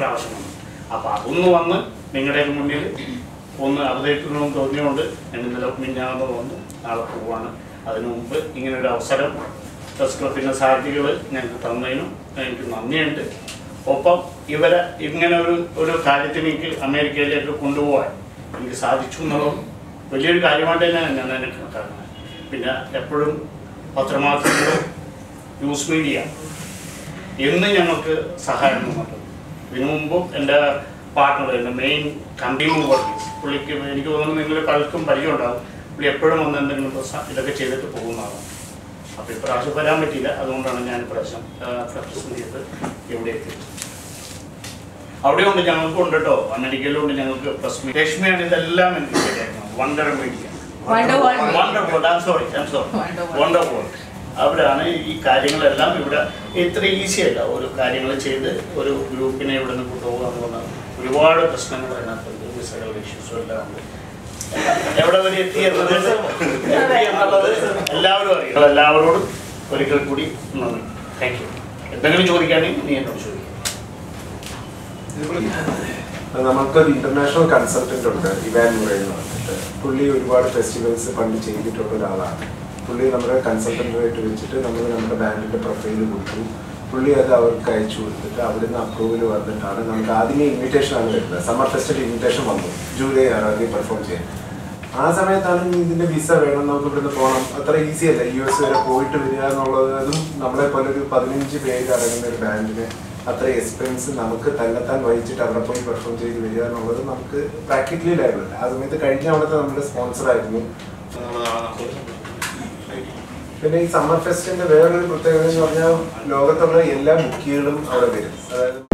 ഇപ്രാവശ്യം വന്നു അപ്പോൾ അതൊന്ന് വന്ന് നിങ്ങളുടെ മുന്നിൽ ഒന്ന് അവതരിപ്പിക്കണമെന്ന് തോന്നിയുകൊണ്ട് ഞാൻ ഇന്നലെ മിഞ്ഞാന്ന് വന്നു നാളെ പോവാണ് അതിനു മുമ്പ് ഇങ്ങനെ ഒരു അവസരം പ്രസ് ക്ലബിൻ്റെ സാധ്യതകൾ ഞങ്ങൾക്ക് തന്നതിനും എനിക്ക് നന്ദിയുണ്ട് ഒപ്പം ഇവരെ ഇങ്ങനെ ഒരു ഒരു കാര്യത്തിലേക്ക് അമേരിക്കയിലേക്ക് കൊണ്ടുപോകാൻ എനിക്ക് സാധിച്ചു എന്നുള്ളത് വലിയൊരു കാര്യമായിട്ട് തന്നെ ഞാൻ അതിനെ കണക്കാക്കുന്നത് പിന്നെ എപ്പോഴും പത്രമാധ്യമങ്ങളും ന്യൂസ് മീഡിയ എന്ന് ഞങ്ങൾക്ക് സഹായം തന്നിട്ടുണ്ട് ഇതിനു മുമ്പും എൻ്റെ പാർട്ട്ണർ എൻ്റെ മെയിൻ കമ്പനി വർഗീസ് പുള്ളിക്ക് എനിക്ക് തോന്നുന്നു നിങ്ങൾ പലർക്കും പരിചയം ഉണ്ടാവും പുള്ളി എപ്പോഴും വന്ന് എന്തെങ്കിലും പ്രശ്നം ഇതൊക്കെ ചെയ്തിട്ട് പോകുന്നതാണ് അപ്പോൾ ഇപ്രാവശ്യം വരാൻ പറ്റിയില്ല അതുകൊണ്ടാണ് ഞാൻ ഇപ്രാവശ്യം പ്രശ്നം ചെയ്ത് ഇവിടെ എത്തിയത് അവിടെയുണ്ട് ഞങ്ങൾക്കുണ്ട് കേട്ടോ അമേരിക്കയിലുണ്ട് ഞങ്ങൾക്ക് പ്രസ് മീ- രശ്മിയാണ് ഇതെല്ലാം എനിക്ക് ശരിയാക്കുന്നത് Wonder Media Wonder World. Wonder World I'm sorry I'm sorry Wonder World. Wonder World അവരാണ് ഈ കാര്യങ്ങളെല്ലാം ഇവിടെ ഇത്ര ഈസി അല്ല ഒരു കാര്യങ്ങൾ ചെയ്ത് ഒരു ഗ്രൂപ്പിനെ ഇവിടെ നിന്ന് കൊണ്ടുപോകുക എന്ന് പറഞ്ഞാൽ ഒരുപാട് പ്രശ്നങ്ങൾ അതിനകത്തുണ്ട് വിസകളുടെ ഇഷ്യൂസും എല്ലാം ഉണ്ട് എവിടെ വരെ എത്തി എന്നത് എത്തി എന്നുള്ളത് എല്ലാവരും അറിയാം നിങ്ങൾ എല്ലാവരോടും ഒരിക്കൽ കൂടി നന്ദി താങ്ക് യു എന്തെങ്കിലും ചോദിക്കുകയാണെങ്കിൽ നീ എന്നോട് ചോദിക്കും നമുക്കൊരു ഇന്റർനാഷണൽ കൺസൾട്ടന്റ് ഉണ്ട് ഇവാൻ മുറേ എന്ന് പറഞ്ഞിട്ട് പുള്ളി ഒരുപാട് ഫെസ്റ്റിവൽസ് പണ്ട് ചെയ്തിട്ടുള്ള ഒരാളാണ് പുള്ളി നമ്മുടെ കൺസൾട്ടന്റായിട്ട് വെച്ചിട്ട് നമ്മൾ നമ്മുടെ ബാൻഡിന്റെ പ്രൊഫൈൽ കൊടുത്തു പുള്ളി അത് അവർക്ക് അയച്ചു കൊടുത്തിട്ട് അവിടുന്ന് അപ്രൂവൽ വന്നിട്ടാണ് നമുക്ക് ആദ്യമേ ഇൻവിറ്റേഷൻ ആണ് വരുന്നത് സമ്മർ ഫെസ്റ്റിന്റെ ഇൻവിറ്റേഷൻ വന്നു ജൂലൈ ആറാം തീയതി പെർഫോം ചെയ്യാൻ ആ സമയത്താണ് ഇനി ഇതിന്റെ വിസ വേണം നമുക്ക് ഇവിടുന്ന് പോകണം അത്ര ഈസി അല്ല യു എസ് വരെ പോയിട്ട് വരിക എന്നുള്ളത് അതും നമ്മളെ പോലെ ഒരു പതിനഞ്ച് പേര് അടങ്ങുന്ന ഒരു ബാൻഡിന് അത്ര എക്സ്പെൻസ് നമുക്ക് തന്നെത്താൻ വഹിച്ചിട്ട് അവിടെ പോയി പെർഫോം ചെയ്ത് വരിക എന്നുള്ളത് നമുക്ക് പ്രാക്ടിക്കലി ലാഭമില്ല ആ സമയത്ത് കഴിഞ്ഞ അവിടുത്തെ നമ്മുടെ സ്പോൺസർ ആയിരുന്നു പിന്നെ ഈ സമ്മർ ഫെസ്റ്റിന്റെ വേറൊരു പ്രത്യേകത എന്ന് പറഞ്ഞാൽ ലോകത്തുള്ള എല്ലാ ബുക്കികളും അവിടെ വരും അതായത്